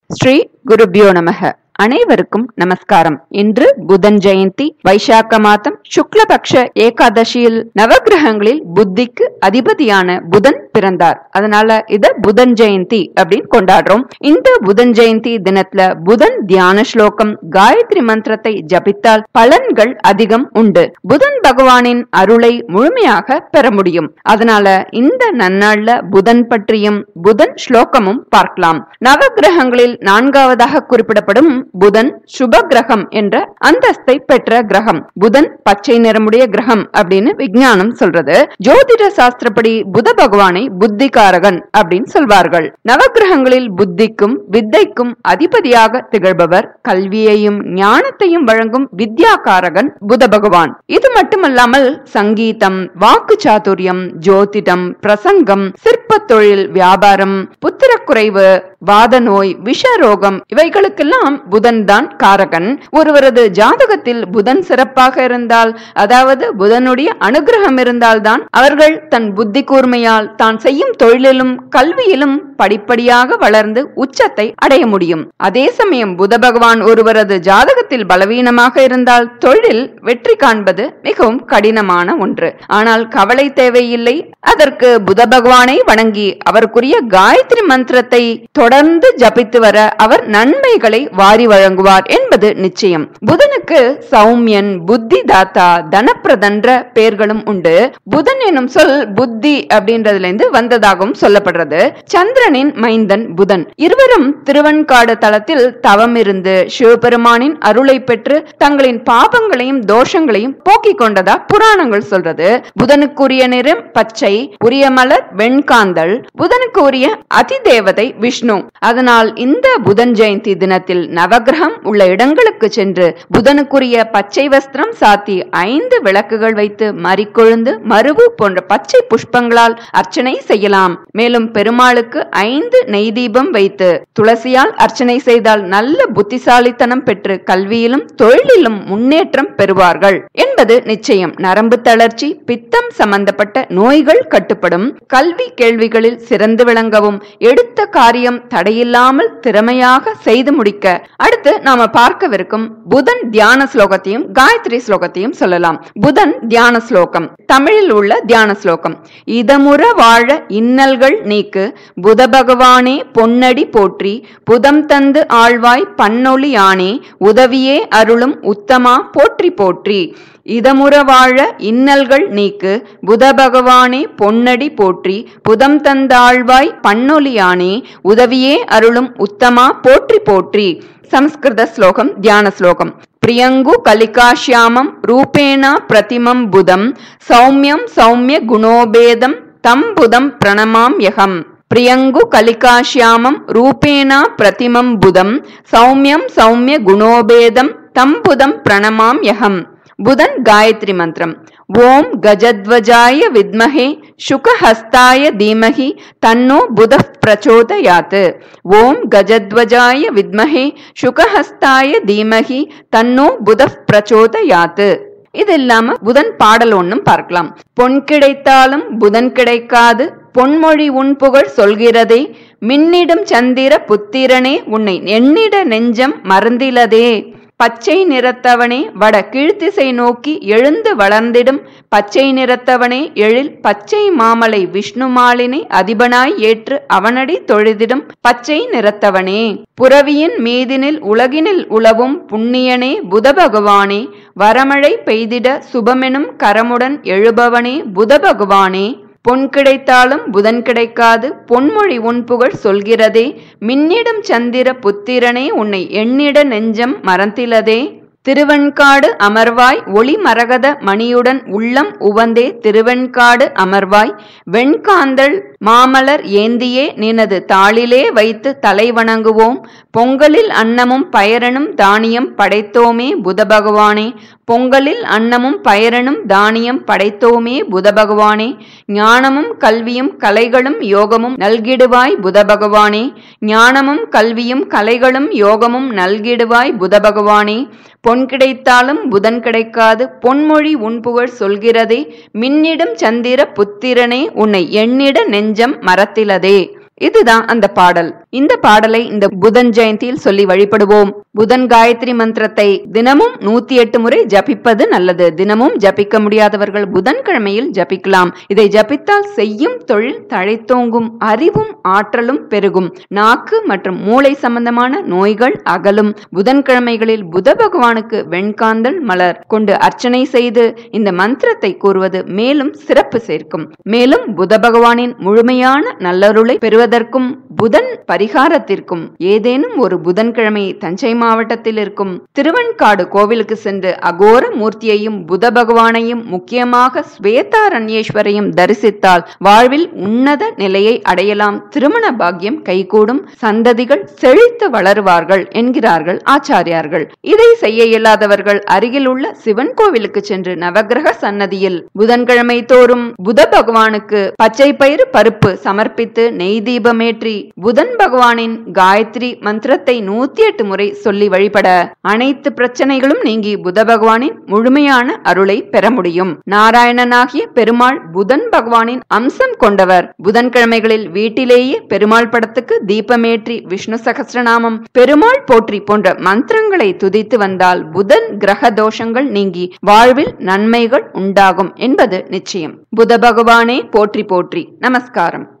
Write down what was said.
ஸ்ரீ குருபியோ நமக அனைவருக்கும் நமஸ்காரம் இன்று புதன் ஜெயந்தி வைசாக்க மாதம் சுக்லபக்ஷ ஏகாதசியில் நவகிரகங்களில் புத்திக்கு அதிபதியான புதன் பிறந்தார் அதனால இத புதன் ஜெயந்தி அப்படின்னு கொண்டாடுறோம் இந்த புதன் ஜெயந்தி தினத்துல புதன் தியான ஸ்லோகம் காயத்ரி மந்திரத்தை ஜபித்தால் பலன்கள் அதிகம் உண்டு புதன் பகவானின் அருளை முழுமையாக பெற முடியும் அதனால இந்த நன்னாள்ல புதன் பற்றியும் புதன் ஸ்லோகமும் பார்க்கலாம் நவகிரகங்களில் நான்காவதாக குறிப்பிடப்படும் புதன் சுப கிரகம் என்ற அந்தஸ்தை பெற்ற கிரகம் புதன் பச்சை நிறமுடைய கிரகம் அப்படின்னு விஞ்ஞானம் சொல்றது ஜோதிட சாஸ்திரப்படி புத பகவானை புத்திகாரகன் அப்படின்னு சொல்வார்கள் நவகிரகங்களில் புத்திக்கும் வித்தைக்கும் அதிபதியாக திகழ்பவர் கல்வியையும் ஞானத்தையும் வழங்கும் வித்யாகாரகன் புத பகவான் இது மட்டுமல்லாமல் சங்கீதம் வாக்கு சாதுரியம் ஜோதிடம் பிரசங்கம் சிற்ப தொழில் வியாபாரம் புத்திரக்குறைவு வாத நோய் விஷரோகம் இவைகளுக்கெல்லாம் புதன் தான் காரகன் ஒருவரது ஜாதகத்தில் புதன் சிறப்பாக இருந்தால் அதாவது புதனுடைய அனுகிரகம் இருந்தால்தான் அவர்கள் தன் புத்தி கூர்மையால் தான் செய்யும் தொழிலிலும் கல்வியிலும் படிப்படியாக வளர்ந்து உச்சத்தை அடைய முடியும் அதே சமயம் புத பகவான் ஒருவரது ஜாதகத்தில் பலவீனமாக இருந்தால் தொழில் வெற்றி காண்பது மிகவும் கடினமான ஒன்று ஆனால் கவலை தேவையில்லை அதற்கு புத பகவானை வணங்கி அவருக்குரிய காயத்ரி மந்திரத்தை தொடர்ந்து ஜபித்து வர அவர் நன்மைகளை வாரி வழங்குவார் என்பது நிச்சயம் புதனுக்கு சௌமியன் புத்தி தாத்தா தனப்பிரதன்ற பெயர்களும் உண்டு புதன் எனும் சொல் புத்தி அப்படின்றதுல இருந்து வந்ததாகவும் சொல்லப்படுறது சந்திரனின் மைந்தன் புதன் இருவரும் திருவன்காடு தளத்தில் தவம் இருந்து சிவபெருமானின் அருளை பெற்று தங்களின் பாபங்களையும் தோஷங்களையும் போக்கிக் கொண்டதா புராணங்கள் சொல்றது புதனுக்குரிய நிறம் பச்சை உரிய மலர் வெண்காந்தல் புதனுக்கு உரிய அதிதேவதை விஷ்ணு அதனால் இந்த புதன் ஜெயந்தி தினத்தில் நவகிரகம் உள்ள இடங்களுக்கு சென்று புதனுக்குரிய பச்சை வஸ்திரம் சாத்தி ஐந்து விளக்குகள் வைத்து மறிக்கொழுந்து மருவு போன்ற பச்சை புஷ்பங்களால் அர்ச்சனை செய்யலாம் மேலும் பெருமாளுக்கு ஐந்து நெய் தீபம் வைத்து துளசியால் அர்ச்சனை செய்தால் நல்ல புத்திசாலித்தனம் பெற்று கல்வியிலும் தொழிலிலும் முன்னேற்றம் பெறுவார்கள் என்பது நிச்சயம் நரம்பு தளர்ச்சி பித்தம் சம்பந்தப்பட்ட நோய்கள் கட்டுப்படும் கல்வி கேள்விகளில் சிறந்து விளங்கவும் எடுத்த காரியம் தடையில்லாமல் திறமையாக செய்து முடிக்க அடுத்து நாம பார்க்கவிருக்கும் புதன் தியான ஸ்லோகத்தையும் காயத்ரி ஸ்லோகத்தையும் சொல்லலாம் புதன் தியான ஸ்லோகம் தமிழில் உள்ள தியான ஸ்லோகம் இதமுற வாழ இன்னல்கள் நீக்கு புத பகவானே பொன்னடி போற்றி புதம் தந்து ஆழ்வாய் பன்னொளி யானே உதவியே அருளும் உத்தமா போற்றி போற்றி இதமுற வாழ இன்னல்கள் நீக்கு புத பகவானே பொன்னடி போற்றி புதம் தந்தாழ்வாய் பன்னொலியானே உதவியே அருளும் உத்தமா போற்றி போற்றி సంస్కృత శ్లోకం ధ్యాన శ్లోకం ప్రియంగు కలికాశ్యామం రూపేణ ప్రతిమం బుధం సౌమ్యం సౌమ్య గుణోభేదం తం బుధం ప్రణమామ్యహం ప్రియంగు కలికాశ్యామం రూపేణ ప్రతిమం బుధం సౌమ్యం సౌమ్య గుణోభేదం తం బుధం ప్రణమామ్యహం புதன் காயத்ரி மந்திரம் ஓம் கஜத்வஜாய வித்மஹே சுகஹஸ்தாய தீமஹி தன்னோ புத பிரச்சோதயாத் ஓம் கஜத்வஜாய வித்மஹே சுகஹஸ்தாய தீமஹி தன்னோ புத பிரச்சோதயாத் இது இல்லாம புதன் பாடல் ஒன்னும் பார்க்கலாம் பொன் கிடைத்தாலும் புதன் கிடைக்காது பொன்மொழி உன் புகழ் சொல்கிறதே மின்னிடும் சந்திர புத்திரனே உன்னை எண்ணிட நெஞ்சம் மறந்திலதே பச்சை நிறத்தவனே வட கீழ்த்திசை நோக்கி எழுந்து வளர்ந்திடும் பச்சை நிறத்தவனே எழில் பச்சை மாமலை விஷ்ணு மாலினை அதிபனாய் ஏற்று அவனடி தொழுதிடும் பச்சை நிறத்தவனே புறவியின் மீதினில் உலகினில் உளவும் புண்ணியனே புத பகவானே வரமழை பெய்திட சுபமெனும் கரமுடன் எழுபவனே புத பகவானே பொன் கிடைத்தாலும் புதன் கிடைக்காது பொன்மொழி உன் புகழ் சொல்கிறதே மின்னிடும் சந்திர புத்திரனே உன்னை எண்ணிட நெஞ்சம் மறந்திலதே திருவெண்காடு அமர்வாய் ஒளி மரகத மணியுடன் உள்ளம் உவந்தே திருவெண்காடு அமர்வாய் வெண்காந்தள் மாமலர் ஏந்தியே நினது தாளிலே வைத்து தலை வணங்குவோம் பொங்கலில் அன்னமும் பயரனும் தானியம் படைத்தோமே புத பகவானே பொங்கலில் அன்னமும் பயரனும் தானியம் படைத்தோமே புத பகவானே ஞானமும் கல்வியும் கலைகளும் யோகமும் நல்கிடுவாய் புத பகவானே ஞானமும் கல்வியும் கலைகளும் யோகமும் நல்கிடுவாய் புத பகவானே பொன் கிடைத்தாலும் புதன் கிடைக்காது பொன்மொழி உன்புகழ் சொல்கிறதே மின்னிடும் சந்திர புத்திரனே உன்னை எண்ணிட நெஞ்சம் மறத்திலதே இதுதான் அந்த பாடல் இந்த பாடலை இந்த புதன் ஜெயந்தியில் சொல்லி வழிபடுவோம் புதன் காயத்ரி மந்திரத்தை தினமும் நூத்தி எட்டு முறை ஜபிப்பது நல்லது தினமும் ஜபிக்க முடியாதவர்கள் புதன்கிழமையில் ஜபிக்கலாம் இதை ஜபித்தால் செய்யும் தொழில் தழைத்தோங்கும் அறிவும் ஆற்றலும் பெருகும் நாக்கு மற்றும் மூளை சம்பந்தமான நோய்கள் அகலும் புதன்கிழமைகளில் புத பகவானுக்கு வெண்காந்தல் மலர் கொண்டு அர்ச்சனை செய்து இந்த மந்திரத்தை கூறுவது மேலும் சிறப்பு சேர்க்கும் மேலும் புத பகவானின் முழுமையான நல்லருளை பெறுவதற்கும் புதன் பரிகாரத்திற்கும் ஏதேனும் ஒரு புதன்கிழமை தஞ்சை மாவட்டத்தில் இருக்கும் திருவன்காடு கோவிலுக்கு சென்று அகோர மூர்த்தியையும் புத பகவானையும் முக்கியமாக ஸ்வேதாரண்யேஸ்வரையும் தரிசித்தால் வாழ்வில் உன்னத நிலையை அடையலாம் திருமண பாக்கியம் கைகூடும் சந்ததிகள் செழித்து வளருவார்கள் என்கிறார்கள் ஆச்சாரியார்கள் இதை செய்ய இயலாதவர்கள் அருகில் உள்ள சிவன் கோவிலுக்கு சென்று நவகிரக சன்னதியில் புதன்கிழமை தோறும் புத பகவானுக்கு பச்சை பயிறு பருப்பு சமர்ப்பித்து நெய் தீபமேற்றி புதன் பகவானின் காயத்ரி மந்திரத்தை நூத்தி எட்டு முறை சொல்லி வழிபட அனைத்து பிரச்சனைகளும் நீங்கி புத பகவானின் முழுமையான அருளை பெற முடியும் நாராயணனாகிய பெருமாள் புதன் பகவானின் அம்சம் கொண்டவர் புதன்கிழமைகளில் வீட்டிலேயே பெருமாள் படத்துக்கு தீபமேற்றி விஷ்ணு சகசிரநாமம் பெருமாள் போற்றி போன்ற மந்திரங்களை துதித்து வந்தால் புதன் கிரக தோஷங்கள் நீங்கி வாழ்வில் நன்மைகள் உண்டாகும் என்பது நிச்சயம் புத பகவானே போற்றி போற்றி நமஸ்காரம்